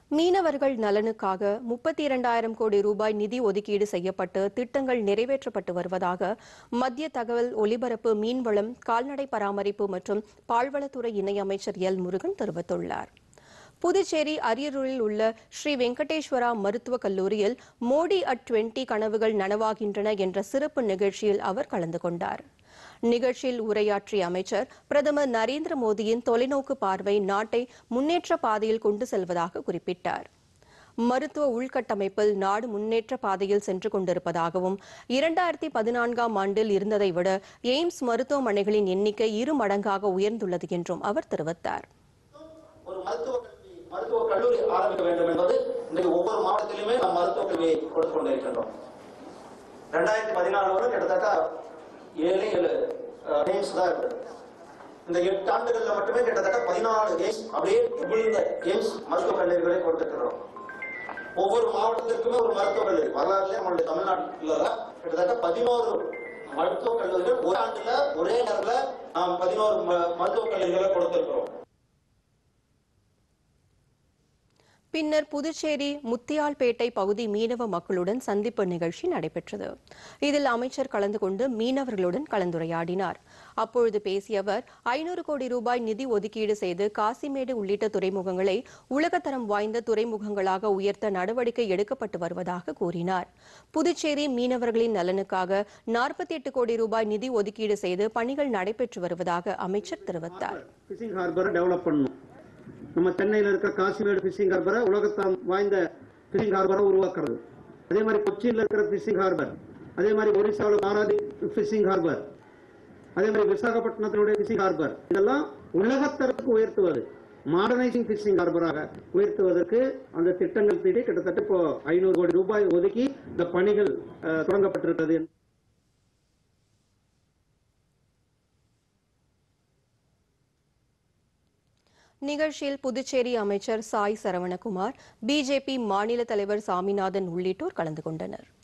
மீனவர்கள் நலனுக்காக முப்பத்தி இரண்டாயிரம் கோடி ரூபாய் நிதி ஒதுக்கீடு செய்யப்பட்டு திட்டங்கள் நிறைவேற்றப்பட்டு வருவதாக மத்திய தகவல் ஒலிபரப்பு மீன்வளம் கால்நடை பராமரிப்பு மற்றும் பால்வளத்துறை இணையமைச்சர் எல் முருகன் தெரிவித்துள்ளார் புதுச்சேரி அரியலூரில் உள்ள ஸ்ரீ வெங்கடேஸ்வரா மருத்துவக் கல்லூரியில் மோடி அட் டுவெண்டி கனவுகள் நனவாகின்றன என்ற சிறப்பு நிகழ்ச்சியில் அவர் கலந்து கொண்டார் நிகழ்ச்சியில் உரையாற்றிய அமைச்சர் பிரதமர் நரேந்திர மோடியின் தொலைநோக்கு பார்வை நாட்டை முன்னேற்ற பாதையில் கொண்டு செல்வதாக குறிப்பிட்டார் மருத்துவ உள்கட்டமைப்பில் நாடு முன்னேற்ற பாதையில் சென்று கொண்டிருப்பதாகவும் இரண்டாயிரத்தி பதினான்காம் ஆண்டில் இருந்ததை விட எய்ம்ஸ் மருத்துவமனைகளின் எண்ணிக்கை இரு மடங்காக உயர்ந்துள்ளது என்றும் அவர் தெரிவித்தார் ஒரு மருத்துவ கல்வி மருத்துவ கல்லூரி ஆரம்பிக்க வேண்டும் என்பது இன்றைக்கு ஒவ்வொரு மாவட்டத்திலுமே நாம் மருத்துவ கல்வியை கொடுத்து கொண்டிருக்கின்றோம் ரெண்டாயிரத்தி பதினாலு வரை கிட்டத்தட்ட ஏழு ஏழு எய்ம்ஸ் தான் இருக்கு இந்த எட்டு ஆண்டுகள்ல மட்டுமே கிட்டத்தட்ட பதினாலு எய்ம்ஸ் அப்படியே விழுந்த எய்ம்ஸ் மருத்துவ கல்லூரிகளை கொடுத்துருக்கிறோம் ஒவ்வொரு மாவட்டத்திற்குமே ஒரு மருத்துவ கல்லூரி வரலாறுல நம்மளுடைய தமிழ்நாட்டில் கிட்டத்தட்ட பதினோரு மருத்துவ கல்லூரிகள் ஒரு ஆண்டுல ஒரே நேரத்துல நாம் பதினோரு ம- மருத்துவ கல்லூரிகளை கொடுத்திருக்கிறோம் பின்னர் புதுச்சேரி முத்தியால்பேட்டை பகுதி மீனவ மக்களுடன் சந்திப்பு நிகழ்ச்சி நடைபெற்றது இதில் அமைச்சர் கலந்து கொண்டு மீனவர்களுடன் கலந்துரையாடினார் அப்பொழுது பேசிய அவர் ஐநூறு கோடி ரூபாய் நிதி ஒதுக்கீடு செய்து காசிமேடு உள்ளிட்ட துறைமுகங்களை உலகத்தரம் வாய்ந்த துறைமுகங்களாக உயர்த்த நடவடிக்கை எடுக்கப்பட்டு வருவதாக கூறினார் புதுச்சேரி மீனவர்களின் நலனுக்காக நாற்பத்தி எட்டு கோடி ரூபாய் நிதி ஒதுக்கீடு செய்து பணிகள் நடைபெற்று வருவதாக அமைச்சர் தெரிவித்தார் ஃபிஷிங் ஹார்பரை டெவலப் பண்ணணும் நம்ம சென்னையில் இருக்க காசிமேடு ஃபிஷிங் ஹார்பரை உலகத்தரம் வாய்ந்த ஃபிஷிங் ஹார்பரை உருவாக்குறது அதே மாதிரி கொச்சியில் இருக்கிற ஃபிஷிங் ஹார்பர் அதே மாதிரி ஒரிசாவில் மாராதி ஃபிஷிங் ஹார்பர் அதே மாதிரி விசாகப்பட்டினத்தினுடைய ஃபிஷிங் ஹார்பர் இதெல்லாம் உலகத்தரத்துக்கு உயர்த்துவது மாடர்னைசிங் ஃபிஷிங் ஹார்பராக உயர்த்துவதற்கு அந்த திட்டங்கள் தீட்டி கிட்டத்தட்ட இப்போ ஐநூறு கோடி ரூபாய் ஒதுக்கி இந்த பணிகள் அஹ், தொடங்கப்பட்டிருக்கிறது நிகழ்ச்சியில் புதுச்சேரி அமைச்சர் சாய் சரவணகுமார் பிஜேபி மாநில தலைவர் சாமிநாதன் உள்ளிட்டோர் கலந்து கொண்டனர்